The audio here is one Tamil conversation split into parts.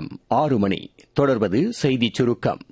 நேரம் ஆறு மணி தொடர்வது செய்திச் சுருக்கம்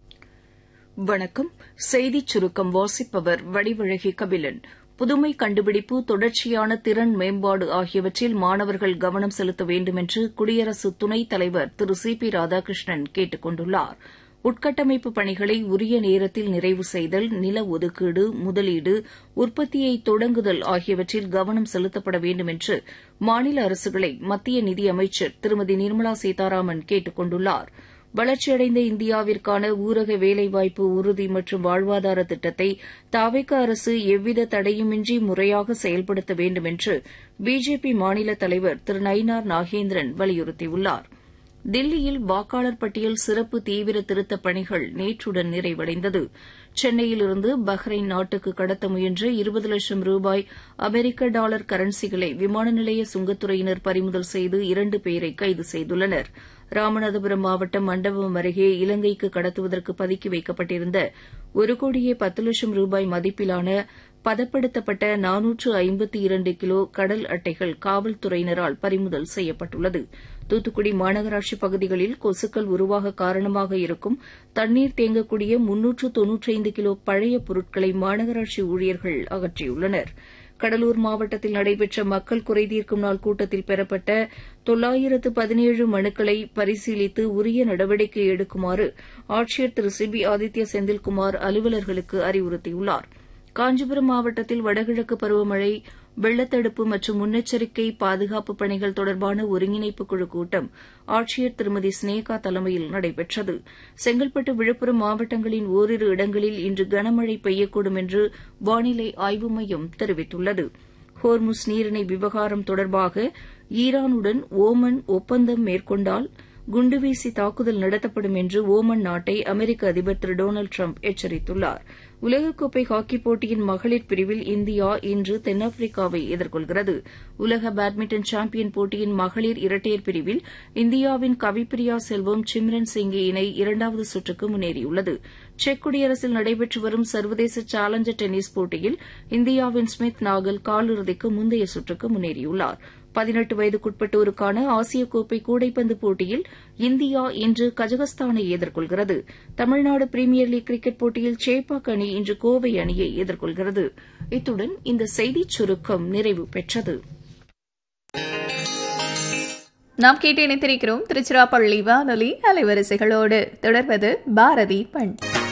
வணக்கம் செய்திச் சுருக்கம் வாசிப்பவர் வடிவழகி கபிலன் புதுமை கண்டுபிடிப்பு தொடர்ச்சியான திறன் மேம்பாடு ஆகியவற்றில் மாணவர்கள் கவனம் செலுத்த வேண்டுமென்று குடியரசு துணைத் தலைவர் திரு சி பி ராதாகிருஷ்ணன் கேட்டுக் கொண்டுள்ளார் உட்கட்டமைப்பு பணிகளை உரிய நேரத்தில் நிறைவு செய்தல் நில ஒதுக்கீடு முதலீடு உற்பத்தியை தொடங்குதல் ஆகியவற்றில் கவனம் செலுத்தப்பட வேண்டும் என்று மாநில அரசுகளை மத்திய நிதியமைச்சர் திருமதி நிர்மலா சீதாராமன் கேட்டுக் கொண்டுள்ளாா் வளர்ச்சியடைந்த இந்தியாவிற்கான ஊரக வேலைவாய்ப்பு உறுதி மற்றும் வாழ்வாதார திட்டத்தை தாவேக அரசு எவ்வித தடையுமின்றி முறையாக செயல்படுத்த வேண்டும் என்று பிஜேபி மாநில தலைவர் திரு நயினார் நாகேந்திரன் வலியுறுத்தியுள்ளார் தில்லியில் வாக்காளர் பட்டியல் சிறப்பு தீவிர திருத்தப் பணிகள் நேற்றுடன் நிறைவடைந்தது சென்னையிலிருந்து பஹ்ரைன் நாட்டுக்கு கடத்த முயன்ற இருபது லட்சம் ரூபாய் அமெரிக்க டாலர் கரன்சிகளை விமான நிலைய சுங்கத்துறையினர் பறிமுதல் செய்து இரண்டு பேரை கைது செய்துள்ளனர் ராமநாதபுரம் மாவட்டம் மண்டபம் அருகே இலங்கைக்கு கடத்துவதற்கு பதுக்கி வைக்கப்பட்டிருந்த ஒரு கோடியே பத்து லட்சம் ரூபாய் மதிப்பிலான பதப்படுத்தப்பட்ட நானூற்று ஐம்பத்தி இரண்டு கிலோ கடல் அட்டைகள் காவல்துறையினரால் பறிமுதல் செய்யப்பட்டுள்ளது தூத்துக்குடி மாநகராட்சி பகுதிகளில் கொசுக்கள் உருவாக காரணமாக இருக்கும் தண்ணீர் தேங்கக்கூடிய முன்னூற்று தொன்னூற்றைந்து கிலோ பழைய பொருட்களை மாநகராட்சி ஊழியர்கள் அகற்றியுள்ளனா் கடலூர் மாவட்டத்தில் நடைபெற்ற மக்கள் குறைதீர்க்கும் நாள் கூட்டத்தில் பெறப்பட்ட தொள்ளாயிரத்து பதினேழு மனுக்களை பரிசீலித்து உரிய நடவடிக்கை எடுக்குமாறு ஆட்சியர் திரு சி பி ஆதித்ய செந்தில்குமார் அலுவலர்களுக்கு அறிவுறுத்தியுள்ளார் காஞ்சிபுரம் மாவட்டத்தில் வடகிழக்கு பருவமழை வெள்ளத்தடுப்பு மற்றும் முன்னெச்சரிக்கை பாதுகாப்பு பணிகள் தொடர்பான ஒருங்கிணைப்பு குழு கூட்டம் ஆட்சியர் திருமதி ஸ்னேகா தலைமையில் நடைபெற்றது செங்கல்பட்டு விழுப்புரம் மாவட்டங்களின் ஓரிரு இடங்களில் இன்று கனமழை பெய்யக்கூடும் என்று வானிலை ஆய்வு மையம் தெரிவித்துள்ளது ஹோர்முஸ் நீரிணை விவகாரம் தொடர்பாக ஈரானுடன் ஓமன் ஒப்பந்தம் மேற்கொண்டால் குண்டுவீசி தாக்குதல் நடத்தப்படும் என்று ஓமன் நாட்டை அமெரிக்க அதிபர் திரு டொனால்டு ட்ரம்ப் எச்சரித்துள்ளார் உலகக்கோப்பை ஹாக்கிப் போட்டியின் மகளிர் பிரிவில் இந்தியா இன்று தென்னாப்பிரிக்காவை எதிர்கொள்கிறது உலக பேட்மிண்டன் சாம்பியன் போட்டியின் மகளிர் இரட்டையர் பிரிவில் இந்தியாவின் கவிப்பிரியா செல்வம் சிம்ரன் சிங்கி இணை இரண்டாவது சுற்றுக்கு முன்னேறியுள்ளது செக் குடியரசில் நடைபெற்று வரும் சர்வதேச சேலஞ்சர் டென்னிஸ் போட்டியில் இந்தியாவின் ஸ்மித் நாகல் காலிறுதிக்கு முந்தைய சுற்றுக்கு முன்னேறியுள்ளார் பதினெட்டு வயதுக்குட்பட்டோருக்கான ஆசிய கோப்பை கூடைப்பந்து போட்டியில் இந்தியா இன்று கஜகஸ்தானை எதிர்கொள்கிறது தமிழ்நாடு பிரீமியர் லீக் கிரிக்கெட் போட்டியில் சேப்பாக் அணி இன்று கோவை அணியை எதிர்கொள்கிறது இத்துடன் இந்த செய்திச் சுருக்கம் நிறைவு பெற்றது நாம் கேட்டு இணைத்திருக்கிறோம் திருச்சிராப்பள்ளி வானொலி அலைவரிசைகளோடு தொடர்வது பாரதி பண்